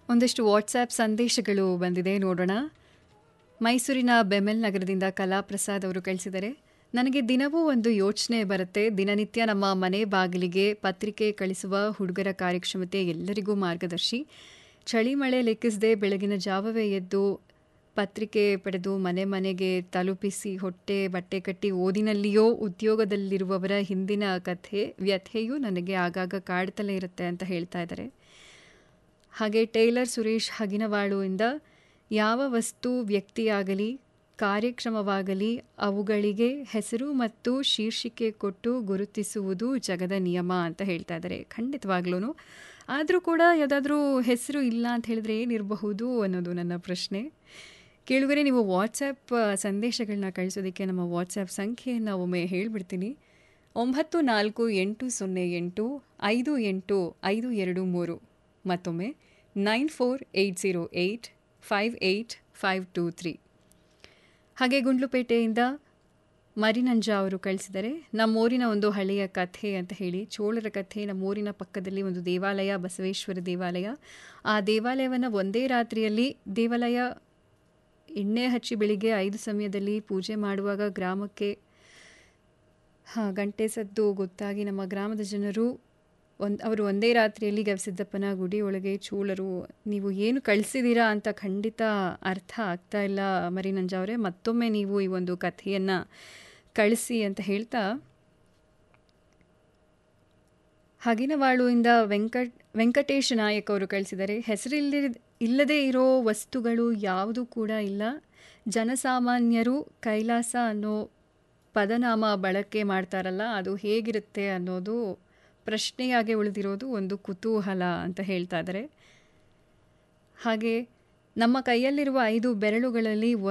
ಒಂದಷ್ಟು ವಾಟ್ಸ್ಆ್ಯಪ್ ಸಂದೇಶಗಳು ಬಂದಿದೆ ನೋಡೋಣ ಮೈಸೂರಿನ ಬೆಮೆಲ್ ನಗರದಿಂದ ಕಲಾಪ್ರಸಾದ್ ಅವರು ಕಳಿಸಿದ್ದಾರೆ ನನಗೆ ದಿನವೂ ಒಂದು ಯೋಚನೆ ಬರುತ್ತೆ ದಿನನಿತ್ಯ ನಮ್ಮ ಮನೆ ಬಾಗಿಲಿಗೆ ಪತ್ರಿಕೆ ಕಳಿಸುವ ಹುಡುಗರ ಕಾರ್ಯಕ್ಷಮತೆ ಎಲ್ಲರಿಗೂ ಮಾರ್ಗದರ್ಶಿ ಚಳಿ ಮಳೆ ಲೆಕ್ಕಿಸದೆ ಬೆಳಗಿನ ಜಾವವೇ ಎದ್ದು ಪತ್ರಿಕೆ ಪಡೆದು ಮನೆ ಮನೆಗೆ ತಲುಪಿಸಿ ಹೊಟ್ಟೆ ಬಟ್ಟೆ ಕಟ್ಟಿ ಓದಿನಲ್ಲಿಯೋ ಉದ್ಯೋಗದಲ್ಲಿರುವವರ ಹಿಂದಿನ ಕಥೆ ವ್ಯಥೆಯೂ ನನಗೆ ಆಗಾಗ ಕಾಡ್ತಲೇ ಇರುತ್ತೆ ಅಂತ ಹೇಳ್ತಾ ಇದ್ದಾರೆ ಹಾಗೆ ಟೇಲರ್ ಸುರೇಶ್ ಹಗಿನವಾಳುವಿಂದ ಯಾವ ವಸ್ತು ವ್ಯಕ್ತಿಯಾಗಲಿ ಕಾರ್ಯಕ್ರಮವಾಗಲಿ ಅವುಗಳಿಗೆ ಹೆಸರು ಮತ್ತು ಶೀರ್ಷಿಕೆ ಕೊಟ್ಟು ಗುರುತಿಸುವುದು ಜಗದ ನಿಯಮ ಅಂತ ಹೇಳ್ತಾ ಇದ್ದಾರೆ ಖಂಡಿತವಾಗ್ಲೂ ಆದರೂ ಕೂಡ ಯಾವುದಾದ್ರೂ ಹೆಸರು ಇಲ್ಲ ಅಂತ ಹೇಳಿದ್ರೆ ಏನಿರಬಹುದು ಅನ್ನೋದು ನನ್ನ ಪ್ರಶ್ನೆ ಕೇಳುಗರೆ ನೀವು ವಾಟ್ಸಪ್ ಸಂದೇಶಗಳನ್ನ ಕಳಿಸೋದಕ್ಕೆ ನಮ್ಮ ವಾಟ್ಸಪ್ ಸಂಖ್ಯೆಯನ್ನು ಒಮ್ಮೆ ಹೇಳಿಬಿಡ್ತೀನಿ ಒಂಬತ್ತು ನಾಲ್ಕು ಎಂಟು ಸೊನ್ನೆ ಎಂಟು ಐದು ಎಂಟು ಐದು ಎರಡು ಮೂರು ಮತ್ತೊಮ್ಮೆ nine four eight zero eight five eight five two three ಹಾಗೆ ಗುಂಡ್ಲುಪೇಟೆಯಿಂದ ಮರಿನಂಜ ಅವರು ಕಳಿಸಿದರೆ ನಮ್ಮೂರಿನ ಒಂದು ಹಳೆಯ ಕಥೆ ಅಂತ ಹೇಳಿ ಚೋಳರ ಕಥೆ ನಮ್ಮೂರಿನ ಪಕ್ಕದಲ್ಲಿ ಒಂದು ದೇವಾಲಯ ಬಸವೇಶ್ವರ ದೇವಾಲಯ ಆ ದೇವಾಲಯವನ್ನು ಒಂದೇ ರಾತ್ರಿಯಲ್ಲಿ ದೇವಾಲಯ ಎಣ್ಣೆ ಹಚ್ಚಿ ಬೆಳಿಗ್ಗೆ ಐದು ಸಮಯದಲ್ಲಿ ಪೂಜೆ ಮಾಡುವಾಗ ಗ್ರಾಮಕ್ಕೆ ಹಾಂ ಗಂಟೆ ಸದ್ದು ಗೊತ್ತಾಗಿ ನಮ್ಮ ಗ್ರಾಮದ ಜನರು ಒಂದು ಅವರು ಒಂದೇ ರಾತ್ರಿಯಲ್ಲಿ ಗವಿಸಿದ್ದಪ್ಪನ ಗುಡಿ ಒಳಗೆ ಚೂಳರು ನೀವು ಏನು ಕಳಿಸಿದ್ದೀರಾ ಅಂತ ಖಂಡಿತ ಅರ್ಥ ಆಗ್ತಾ ಇಲ್ಲ ಮರಿನಂಜ ಅವರೇ ಮತ್ತೊಮ್ಮೆ ನೀವು ಈ ಒಂದು ಕಥೆಯನ್ನು ಕಳಿಸಿ ಅಂತ ಹೇಳ್ತಾ ಹಗಿನವಾಳುವಿಂದ ವೆಂಕಟ್ ವೆಂಕಟೇಶ್ ನಾಯಕ್ ಅವರು ಕಳಿಸಿದ್ದಾರೆ ಹೆಸರಿಲ್ಲಿ ಇಲ್ಲದೇ ಇರೋ ವಸ್ತುಗಳು ಯಾವುದೂ ಕೂಡ ಇಲ್ಲ ಜನಸಾಮಾನ್ಯರು ಕೈಲಾಸ ಅನ್ನೋ ಪದನಾಮ ಬಳಕೆ ಮಾಡ್ತಾರಲ್ಲ ಅದು ಹೇಗಿರುತ್ತೆ ಅನ್ನೋದು ಪ್ರಶ್ನೆಯಾಗಿ ಉಳಿದಿರೋದು ಒಂದು ಕುತೂಹಲ ಅಂತ ಹೇಳ್ತಾ ಇದ್ದಾರೆ ಹಾಗೆ ನಮ್ಮ ಕೈಯಲ್ಲಿರುವ ಐದು ಬೆರಳುಗಳಲ್ಲಿ